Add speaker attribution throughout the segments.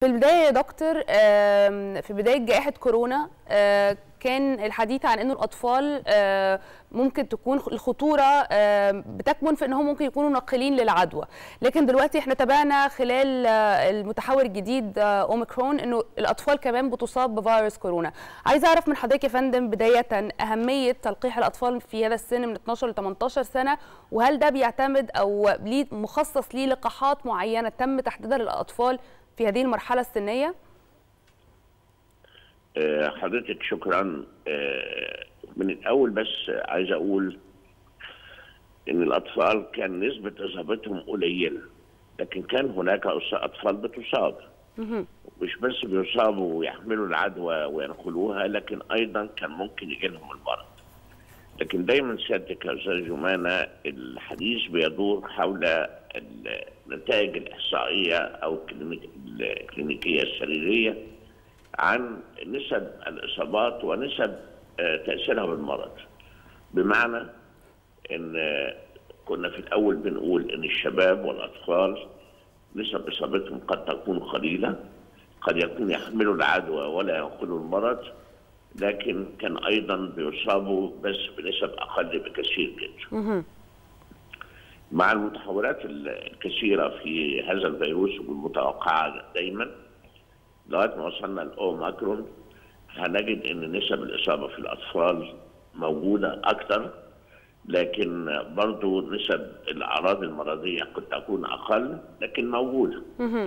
Speaker 1: في البدايه يا دكتور في بدايه جائحه كورونا كان الحديث عن انه الاطفال ممكن تكون الخطوره بتكمن في انهم ممكن يكونوا ناقلين للعدوى لكن دلوقتي احنا تابعنا خلال المتحور الجديد اوميكرون انه الاطفال كمان بتصاب بفيروس كورونا عايزه اعرف من حضرتك يا فندم بدايه اهميه تلقيح الاطفال في هذا السن من 12 ل 18 سنه وهل ده بيعتمد او ليه مخصص ليه لقاحات معينه تم تحديدها للاطفال في هذه المرحله السنيه
Speaker 2: حضرتك شكرا من الاول بس عايز اقول ان الاطفال كان نسبه اصابتهم قليله لكن كان هناك اطفال بتصاب مش بس بيصابوا ويحملوا العدوى وينقلوها لكن ايضا كان ممكن يجي لهم المرض لكن دايما سيادتك يا استاذ جمانه الحديث بيدور حول النتائج الاحصائيه او الكلينيكيه السريريه عن نسب الاصابات ونسب تاثيرها بالمرض بمعنى ان كنا في الاول بنقول ان الشباب والاطفال نسب اصابتهم قد تكون قليله قد يكون يحملوا العدوى ولا ينقلوا المرض لكن كان ايضا بيصابوا بس بنسب اقل بكثير جدا. مع المتحورات الكثيره في هذا الفيروس والمتوقعه دايما لغايه ما وصلنا لاوميكرون هنجد ان نسب الاصابه في الاطفال موجوده اكثر لكن برضو نسب الاعراض المرضيه قد تكون اقل لكن موجوده.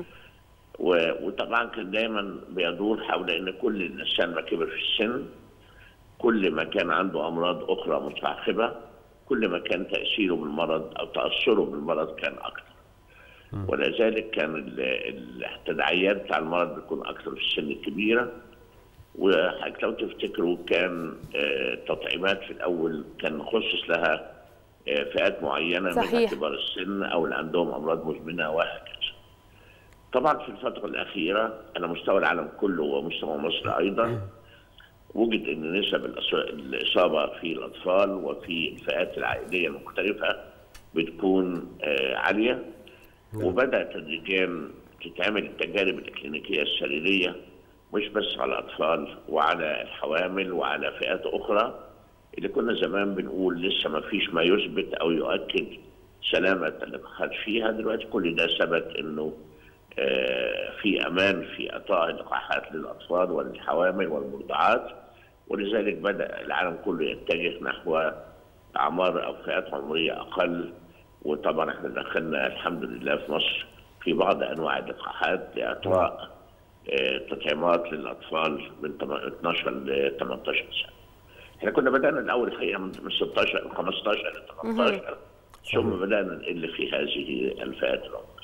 Speaker 2: وطبعا كان دايما بيدور حول ان كل الانسان ما كبر في السن كل ما كان عنده امراض اخرى مصاحبه كل ما كان تاثيره بالمرض او تاثره بالمرض كان اكثر. ولذلك كان التداعيات بتاع المرض بتكون اكثر في السن الكبيره وحضرتك لو تفتكروا كان تطعيمات في الاول كان مخصص لها فئات معينه
Speaker 1: صحيح.
Speaker 2: من كبار السن او اللي عندهم امراض مزمنه وهكذا. طبعا في الفتره الاخيره على مستوى العالم كله ومستوى مصر ايضا وجد ان نسب الاصابه في الاطفال وفي الفئات العائليه المختلفه بتكون عاليه وبدا تدريجيا تتعمل التجارب الكلينيكيه السريريه مش بس على الاطفال وعلى الحوامل وعلى فئات اخرى اللي كنا زمان بنقول لسه ما فيش ما يثبت او يؤكد سلامه اللقاحات فيها دلوقتي كل ده ثبت انه في امان في اعطاء اللقاحات للاطفال والحوامل والمرضعات ولذلك بدا العالم كله يتجه نحو اعمار او فئات عمريه اقل وطبعا احنا دخلنا الحمد لله في مصر في بعض انواع اللقاحات لاعطاء تطعيمات للاطفال من 12 ل 18 سنه. احنا كنا بدانا الاول الحقيقه من 16 ل 15 ل 18 ثم بدانا نقل في هذه الفئات العمريه.